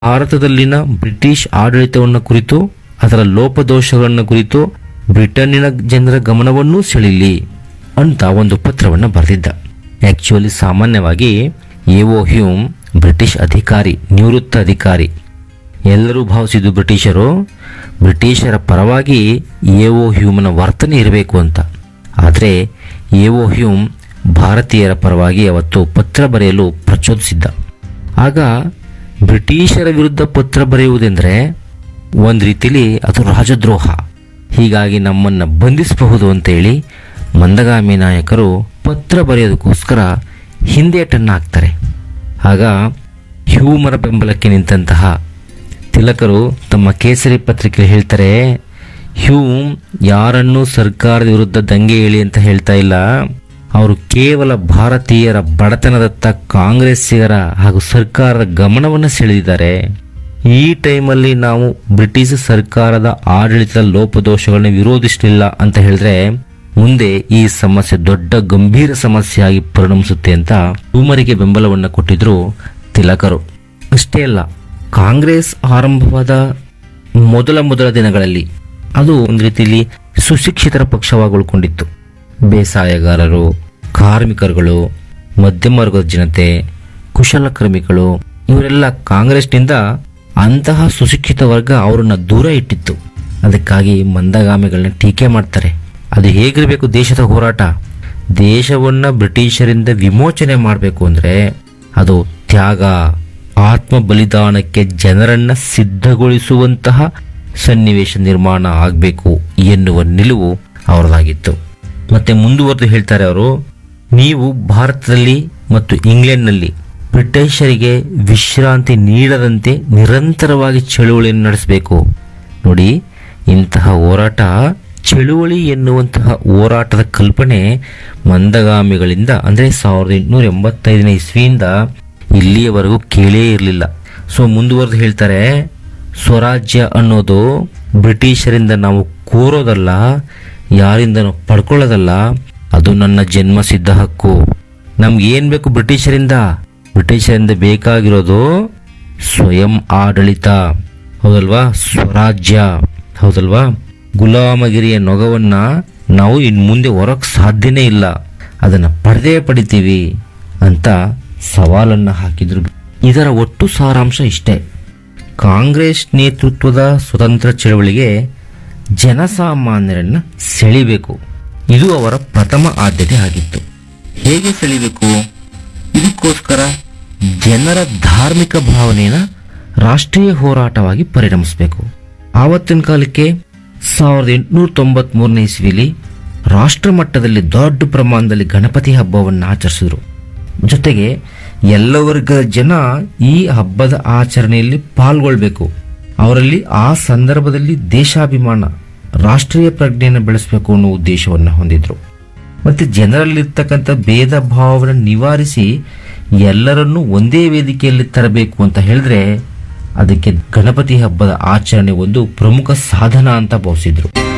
ಭಾರತದಲ್ಲಿನ ಬ್ರಿಟಿಷ್ ಆಡಳಿತವನ್ನು ಕುರಿತು ಅದರ ಲೋಪದೋಷಗಳನ್ನು ಕುರಿತು ಬ್ರಿಟನ್ನಿನ ಜನರ ಗಮನವನ್ನೂ ಸೆಳೀಲಿ ಅಂತ ಒಂದು ಪತ್ರವನ್ನು ಬರೆದಿದ್ದ ಆಕ್ಚುಲಿ ಸಾಮಾನ್ಯವಾಗಿ ಎಒ ಹ್ಯೂಮ್ ಬ್ರಿಟಿಷ್ ಅಧಿಕಾರಿ ನಿವೃತ್ತ ಅಧಿಕಾರಿ ಎಲ್ಲರೂ ಭಾವಿಸಿದ್ದು ಬ್ರಿಟಿಷರು ಬ್ರಿಟಿಷರ ಪರವಾಗಿ ಎಒ ಹ್ಯೂಮನ ವರ್ತನೆ ಇರಬೇಕು ಅಂತ ಆದರೆ ಎಒ ಹ್ಯೂಮ್ ಭಾರತೀಯರ ಪರವಾಗಿ ಅವತ್ತು ಪತ್ರ ಬರೆಯಲು ಪ್ರಚೋದಿಸಿದ್ದ ಆಗ ಬ್ರಿಟಿಷರ ವಿರುದ್ಧ ಪತ್ರ ಬರೆಯುವುದೆಂದರೆ ಒಂದು ರೀತಿಲಿ ಅದು ರಾಜದ್ರೋಹ ಹೀಗಾಗಿ ನಮ್ಮನ್ನು ಬಂಧಿಸಬಹುದು ಅಂತೇಳಿ ಮಂದಗಾಮಿ ನಾಯಕರು ಪತ್ರ ಬರೆಯೋದಕ್ಕೋಸ್ಕರ ಹಿಂದೇಟನ್ನು ಹಾಕ್ತಾರೆ ಆಗ ಹ್ಯೂಮರ ಬೆಂಬಲಕ್ಕೆ ನಿಂತಹ ತಿಲಕರು ತಮ್ಮ ಕೇಸರಿ ಪತ್ರಿಕೆ ಹೇಳ್ತಾರೆ ಹ್ಯೂಮ್ ಯಾರನ್ನೂ ಸರ್ಕಾರದ ವಿರುದ್ಧ ದಂಗೆ ಏಳಿ ಅಂತ ಹೇಳ್ತಾ ಇಲ್ಲ ಅವರು ಕೇವಲ ಭಾರತೀಯರ ಬಡತನದತ್ತ ಕಾಂಗ್ರೆಸ್ಸಿಗರ ಹಾಗೂ ಸರ್ಕಾರದ ಗಮನವನ್ನು ಸೆಳೆದಿದ್ದಾರೆ ಈ ಟೈಮಲ್ಲಿ ನಾವು ಬ್ರಿಟಿಷ್ ಸರ್ಕಾರದ ಆಡಳಿತದ ಲೋಪದೋಷಗಳನ್ನ ವಿರೋಧಿಸಲಿಲ್ಲ ಅಂತ ಹೇಳಿದ್ರೆ ಮುಂದೆ ಈ ಸಮಸ್ಯೆ ದೊಡ್ಡ ಗಂಭೀರ ಸಮಸ್ಯೆಯಾಗಿ ಪರಿಣಮಿಸುತ್ತೆ ಅಂತ ಹ್ಯೂಮರಿಗೆ ಬೆಂಬಲವನ್ನು ಕೊಟ್ಟಿದ್ರು ತಿಲಕರು ಅಷ್ಟೇ ಅಲ್ಲ ಕಾಂಗ್ರೆಸ್ ಆರಂಭವಾದ ಮೊದಲ ಮೊದಲ ದಿನಗಳಲ್ಲಿ ಅದು ಒಂದು ರೀತಿಯಲ್ಲಿ ಸುಶಿಕ್ಷಿತರ ಪಕ್ಷವಾಗಿ ಉಳ್ಕೊಂಡಿತ್ತು ಬೇಸಾಯಗಾರರು ಕಾರ್ಮಿಕರುಗಳು ಮಧ್ಯಮ ವರ್ಗದ ಜನತೆ ಕುಶಲಕರ್ಮಿಗಳು ಇವರೆಲ್ಲ ಕಾಂಗ್ರೆಸ್ನಿಂದ ಅಂತಹ ಸುಶಿಕ್ಷಿತ ವರ್ಗ ಅವರನ್ನ ದೂರ ಇಟ್ಟಿತ್ತು ಅದಕ್ಕಾಗಿ ಮಂದಗಾಮಿಗಳನ್ನ ಟೀಕೆ ಮಾಡ್ತಾರೆ ಅದು ಹೇಗಿರಬೇಕು ದೇಶದ ಹೋರಾಟ ದೇಶವನ್ನ ಬ್ರಿಟಿಷರಿಂದ ವಿಮೋಚನೆ ಮಾಡಬೇಕು ಅಂದ್ರೆ ಅದು ತ್ಯಾಗ ಆತ್ಮ ಬಲಿದಾನಕ್ಕೆ ಜನರನ್ನ ಸಿದ್ಧಗೊಳಿಸುವಂತಹ ಸನ್ನಿವೇಶ ನಿರ್ಮಾಣ ಆಗಬೇಕು ಎನ್ನುವ ನಿಲುವು ಅವರದಾಗಿತ್ತು ಮತ್ತೆ ಮುಂದುವರೆದು ಹೇಳ್ತಾರೆ ಅವರು ನೀವು ಭಾರತದಲ್ಲಿ ಮತ್ತು ಇಂಗ್ಲೆಂಡ್ನಲ್ಲಿ ಬ್ರಿಟಿಷರಿಗೆ ವಿಶ್ರಾಂತಿ ನೀಡದಂತೆ ನಿರಂತರವಾಗಿ ಚಳುವಳಿಯನ್ನು ನಡೆಸಬೇಕು ನೋಡಿ ಇಂತಹ ಹೋರಾಟ ಚಳುವಳಿ ಎನ್ನುವಂತಹ ಹೋರಾಟದ ಕಲ್ಪನೆ ಮಂದಗಾಮಿಗಳಿಂದ ಅಂದರೆ ಸಾವಿರದ ಎಂಟುನೂರ ಎಂಬತ್ತೈದನೇ ಇಸ್ವಿಯಿಂದ ಇಲ್ಲಿಯವರೆಗೂ ಕೇಳೇ ಇರಲಿಲ್ಲ ಸೊ ಮುಂದುವರೆದು ಹೇಳ್ತಾರೆ ಸ್ವರಾಜ್ಯ ಅನ್ನೋದು ಬ್ರಿಟಿಷರಿಂದ ನಾವು ಕೋರೋದಲ್ಲ ಯಾರಿಂದನೂ ಪಡ್ಕೊಳ್ಳೋದಲ್ಲ ಅದು ನನ್ನ ಜನ್ಮಸಿದ್ಧ ಹಕ್ಕು ನಮ್ಗೆ ಏನ್ ಬೇಕು ಬ್ರಿಟಿಷರಿಂದ ಬ್ರಿಟಿಷರಿಂದ ಬೇಕಾಗಿರೋದು ಸ್ವಯಂ ಆಡಳಿತ ಹೌದಲ್ವಾ ಸ್ವರಾಜ್ಯ ಹೌದಲ್ವಾ ಗುಲಾಮಗಿರಿಯ ನೊಗವನ್ನ ನಾವು ಇನ್ ಮುಂದೆ ಹೊರಕ್ ಸಾಧ್ಯನೇ ಇಲ್ಲ ಅದನ್ನ ಪಡೆದೇ ಪಡಿತೀವಿ ಅಂತ ಸವಾಲನ್ನ ಹಾಕಿದ್ರು ಇದರ ಒಟ್ಟು ಸಾರಾಂಶ ಇಷ್ಟೇ ಕಾಂಗ್ರೆಸ್ ನೇತೃತ್ವದ ಸ್ವತಂತ್ರ ಚಳವಳಿಗೆ ಜನಸಾಮಾನ್ಯರನ್ನ ಸೆಳಿಬೇಕು ಇದು ಅವರ ಪ್ರಥಮ ಆದ್ಯತೆ ಆಗಿತ್ತು ಹೇಗೆ ಸೆಳಿಬೇಕು ಇದಕ್ಕೋಸ್ಕರ ಜನರ ಧಾರ್ಮಿಕ ಭಾವನೆಯನ್ನ ರಾಷ್ಟ್ರೀಯ ಹೋರಾಟವಾಗಿ ಪರಿಣಮಿಸಬೇಕು ಆವತ್ತಿನ ಕಾಲಕ್ಕೆ ಸಾವಿರದ ಎಂಟುನೂರ ತೊಂಬತ್ ಮೂರನೇ ಇಸ್ವಿಲಿ ರಾಷ್ಟ್ರ ಮಟ್ಟದಲ್ಲಿ ದೊಡ್ಡ ಪ್ರಮಾಣದಲ್ಲಿ ಗಣಪತಿ ಹಬ್ಬವನ್ನು ಆಚರಿಸಿದ್ರು ಜೊತೆಗೆ ಎಲ್ಲ ವರ್ಗದ ಜನ ಈ ಹಬ್ಬದ ಆಚರಣೆಯಲ್ಲಿ ಪಾಲ್ಗೊಳ್ಬೇಕು ಅವರಲ್ಲಿ ಆ ಸಂದರ್ಭದಲ್ಲಿ ದೇಶಾಭಿಮಾನ ರಾಷ್ಟ್ರೀಯ ಪ್ರಜ್ಞೆಯನ್ನು ಬೆಳೆಸಬೇಕು ಅನ್ನೋ ಉದ್ದೇಶವನ್ನು ಹೊಂದಿದ್ರು ಮತ್ತೆ ಜನರಲ್ಲಿರ್ತಕ್ಕಂಥ ಭೇದ ಭಾವವನ್ನು ನಿವಾರಿಸಿ ಎಲ್ಲರನ್ನೂ ಒಂದೇ ವೇದಿಕೆಯಲ್ಲಿ ತರಬೇಕು ಅಂತ ಹೇಳಿದ್ರೆ ಅದಕ್ಕೆ ಗಣಪತಿ ಹಬ್ಬದ ಆಚರಣೆ ಒಂದು ಪ್ರಮುಖ ಸಾಧನ ಅಂತ ಭಾವಿಸಿದ್ರು